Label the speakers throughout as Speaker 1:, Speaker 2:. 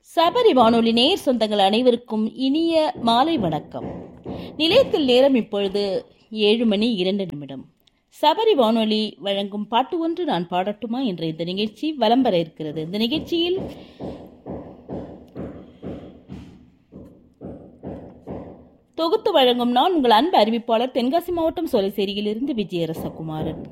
Speaker 1: சபரி வானொலி நேர் சொந்தங்கள் அனைவருக்கும் இனிய மாலை வணக்கம் நிலையத்தில் நேரம் இப்பொழுது ஏழு மணி இரண்டு நிமிடம் சபரி வானொலி வழங்கும் பாட்டு ஒன்று நான் பாடட்டுமா என்ற இந்த நிகழ்ச்சி வலம் வர இருக்கிறது இந்த நிகழ்ச்சியில் தொகுத்து வழங்கும் நான் உங்கள் அன்பு அறிவிப்பாளர் தென்காசி மாவட்டம் சோலைசேரியிலிருந்து விஜயரசகுமாரன்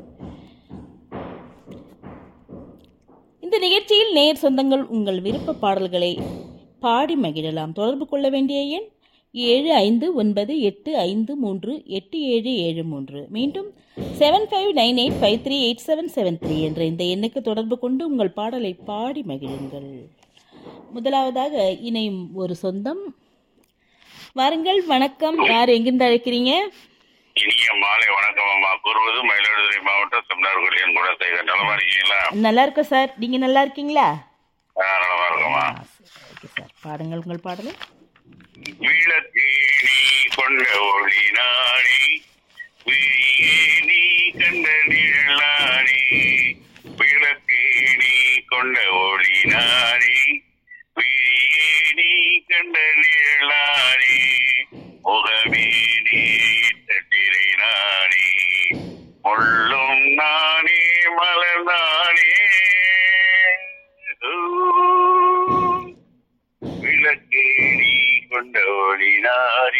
Speaker 1: இந்த நிகழ்ச்சியில் நேர் சொந்தங்கள் உங்கள் விருப்ப பாடல்களை பாடி மகிழலாம் தொடர்பு கொள்ள வேண்டிய எண் ஏழு ஐந்து ஒன்பது எட்டு ஐந்து மூன்று எட்டு ஏழு ஏழு மூன்று மீண்டும் seven five nine eight five three eight seven seven three என்ற இந்த எண்ணுக்கு தொடர்பு கொண்டு உங்கள் பாடலை பாடி மகிழுங்கள் முதலாவதாக இணையும் ஒரு சொந்தம் வாருங்கள் வணக்கம் யார் எங்கிருந்து அழைக்கிறீங்க
Speaker 2: இனிய மாலை வணக்கம் அம்மா கூறுவது மயிலாடுதுறை மாவட்டம் செம்னார்குடியன் கூட செய்த நலமா இருக்கீங்களா
Speaker 1: நல்லா இருக்கோம் சார் நீங்க நல்லா இருக்கீங்களா
Speaker 2: ஆ, நலமா இருக்கோமா
Speaker 1: ஓகே சார் பாடுங்கள் உங்கள் பாடலை
Speaker 2: விளக்கேணி கொண்ட ஒளி நாடி விழியே நீ கண்ட நிழலாடி விளக்கேணி கொண்ட ஒளி நாடி விழியே நீ கண்ட நிழலாடி முகமே நீ இட்ட திரை நாடி முள்ளும் நானே மலர்ந்தானே ஊ. விளக்கேடி கொண்ட ஒளி நாடி